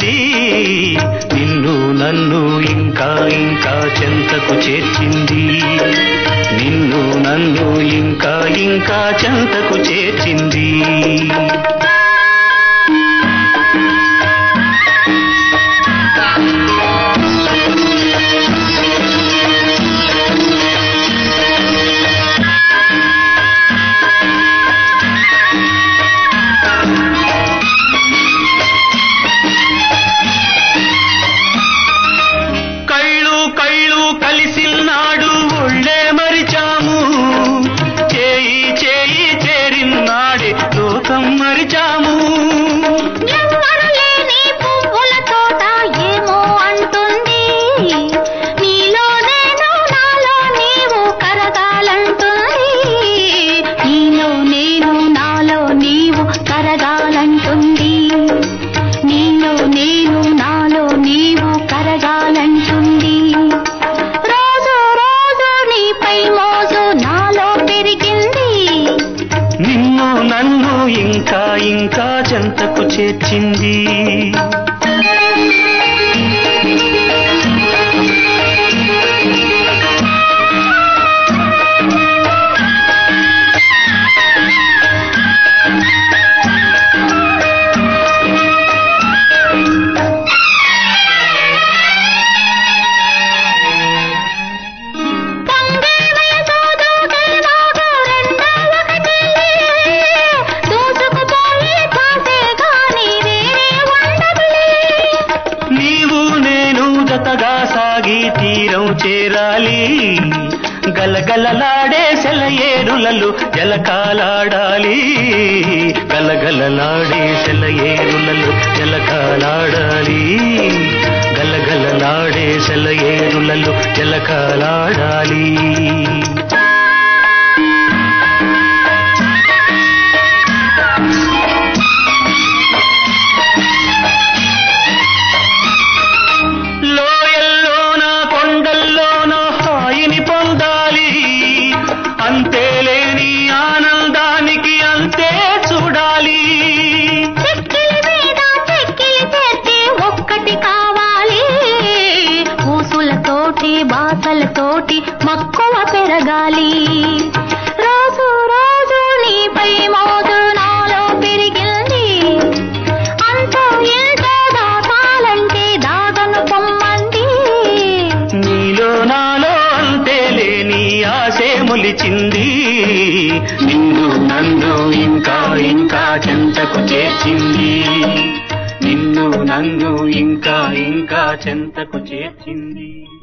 నిన్ను నన్ను ఇంకా ఇంకా చెంతకు చేర్చింది నిన్ను నన్ను ఇంకా ఇంకా చెంతకు చేర్చింది కళ్ళు కళ్ళు కలిసినాడు ఒళ్ళే మరిచాము చేయి చేయి చేరినాడే లోకం మరిచాము ఎవ్వరు లేని పువ్వుల తోట ఏమో అంటుంది నీలో నేను నాలో నీవు కరగాలంటుంది నీలో నేను నాలో నీవు కరగాలంటుంది నీలో నేను నాలో నీవు కరగాలంటుంది రోజు రోజు నీపై మోజు నాలో పెరిగింది నిన్ను నన్ను ఇంకా ఇంకా చెంతకు చేర్చింది పొంగేవే సోదోగేలాగా రెండో ఒకటిలే. దూసుకుపోయి కాసే గాని వేరే ఉండదులే. నీవు నేను జతగా సాగి తీరం చేరాలి గలగలలాడే సెలయేరులలు జలకాలాడాలి గలగలలాడే సెలయేరులలు జలకాలాడాలి గలగలలాడే సెలయేరులలు జలకాలాడాలి లోయల్లోన కొండల్లోన హాయిని పొందాలి అంతే లేని ఆనందానికి అంతే చూడాలి చెక్కిలి మీద చెక్కిలి చేర్చి ఒక్కటి కావాలి ఊసులతోటి బాసలతోటి మక్కువ పెరగాలి రోజు రోజు నీపై మోజు నాలో పెరిగింది అంతో ఎంతో దాటాలంటే దాగను పొమ్మంది నీలో నాలో అంతే లేని ఆశే మొలిచింది నిన్ను నన్ను ఇంకా ఇంకా చెంతకు చేర్చింది నిన్ను నన్ను ఇంకా ఇంకా చెంతకు చేర్చింది